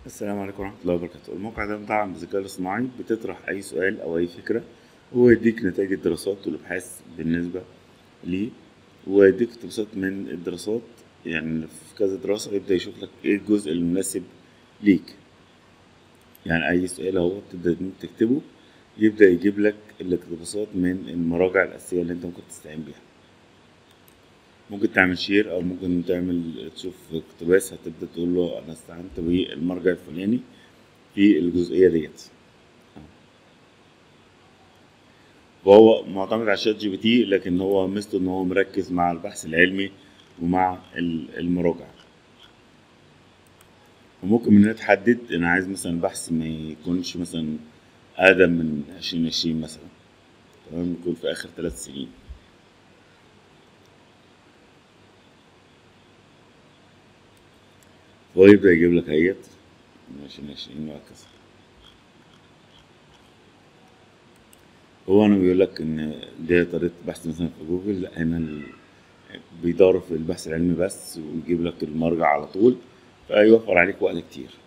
السلام عليكم ورحمة الله وبركاته الموقع ده مدعم بالذكاء الاصطناعي بتطرح أي سؤال أو أي فكرة وهو يديك نتائج الدراسات والأبحاث بالنسبة ليه ويديك اقتباسات من الدراسات يعني في كذا دراسة يبدأ يشوف لك إيه الجزء المناسب ليك يعني أي سؤال أهو تبدأ إن أنت تكتبه يبدأ يجيب لك الاقتباسات من المراجع الأساسية اللي أنت ممكن تستعين بيها ممكن تعمل شير او ممكن تعمل تشوف اقتباس هتبدا تقول له انا استعنت بالمرجع الفلاني في الجزئيه ديت وهو معتمد على شات جي بي تي لكن هو ميزته ان هو مركز مع البحث العلمي ومع ال- المراجع وممكن من هنا تحدد انا عايز مثلا البحث ما يكونش مثلا اقدم من عشرين عشرين مثلا تمام يكون في اخر ثلاث سنين هو يبدأ يجيب لك اهيت من عشرين عشرين وهكذا هو انا بيقول لك ان دي طريقة بحث مثلا في جوجل لا هنا ال... بيدور في البحث العلمي بس ويجيب لك المرجع على طول فيوفر عليك وقت كتير